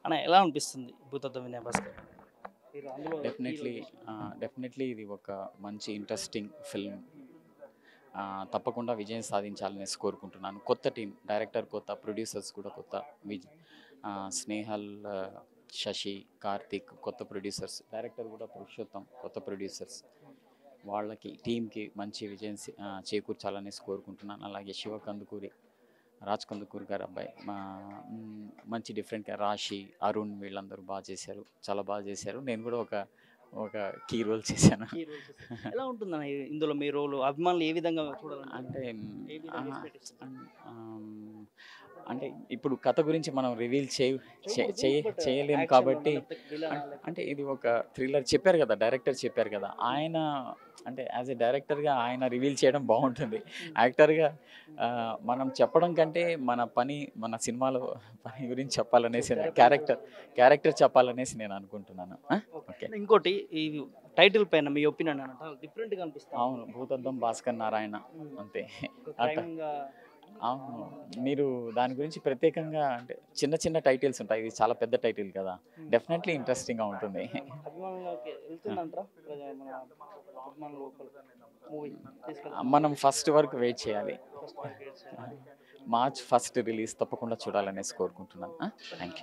అన్న ఎలా అనిపిస్తుంది భూతత్వ వినయ భాస్కర్ మీరు అందులో డెఫినెట్లీ డెఫినెట్లీ ఇది ఒక మంచి ఇంట్రెస్టింగ్ ఫిల్మ్ తప్పకుండా విజయం సాధించాలనేసి కోరుకుంటున్నాను కొత్త టీం డైరెక్టర్ కొత్త ప్రొడ్యూసర్స్ కూడా కొత్త విజ్ ఆ, స్నేహల్ ఆ, శశి కార్తిక్ కొత్త ప్రొడ్యూసర్స్ డైరెక్టర్ కూడా పురుషోత్తం కొత్త ప్రొడ్యూసర్స్ వాళ్ళకి టీంకి మంచి విజయం సి- ఆ, చేకూర్చాలనేసి కోరుకుంటున్నాను అలాగే శివ కందుకూరి రాజ్ కందుకూరి గారు అబ్బాయి మా మ్, మంచి డిఫరెంట్ రాశి అరుణ్ వీళ్ళందరూ బాగా చేశారు చాలా బాగా చేశారు నేను కూడా ఒక ఒక కీ రోల్ చేశాను ఈ roles చేస్తారు. ఎలా ఉంటుందన్న ఈ- ఇందులో మీ రోల్ అభిమానులు ఏ విధంగా చూడాలంటే అంటే ఏ మ్, విధంగా ఆ, expect చేస్తారు? ఆమ్, అంటే ఇప్పుడు కథ గురించి మనం రివీల్ చేయ చే- చూడకూడదు, చేయ- but చేయలేము action కాబట్టి లేకపోతే villain అం- లేకపోతే- అంటే ఇది ఒక థ్రిల్లర్ చెప్పారు కదా డైరెక్టర్ చెప్పారు కదా ఆయన అంటే యాజ్ ఎ డైరెక్టర్గా ఆయన రివీల్ చేయడం బాగుంటుంది యాక్టర్గా మనం చెప్పడం కంటే మన పని మన సినిమాలో పని గురించి చెప్పాలనేసి క్యారెక్టర్ క్యారెక్టర్ చెప్పాలనేసి నేను అనుకుంటున్నాను ఆ? ఓకే ఇంకోటి ఈ టైటిల్ పైన మీ ఒపీనియన్ అన్నట్టు డిఫరెంట్ గా అనిపిస్తుంది అవును భూతద్దం భాస్కర్ నారాయణ ఉమ్. అంతే ఒక అట్ట. crime గా అవును మీరు దాని గురించి ప్రత్యేకంగా అంటే చిన్న చిన్న టైటిల్స్ ఉంటాయి ఇది చాలా పెద్ద టైటిల్ కదా డెఫినెట్లీ ఇంట్రెస్టింగ్గా ఉంటుంది అభిమానులకి వెళ్తుందంటారా ప్రజా- మన అభిమానుల లోపల మూవీ తీసుకెళ్తాం మనం ఫస్ట్ వరకు వెయిట్ చేయాలి మార్చ్ ఫస్ట్ రిలీజ్ తప్పకుండా చూడాలనేసి కోరుకుంటున్నాను థ్యాంక్ యూ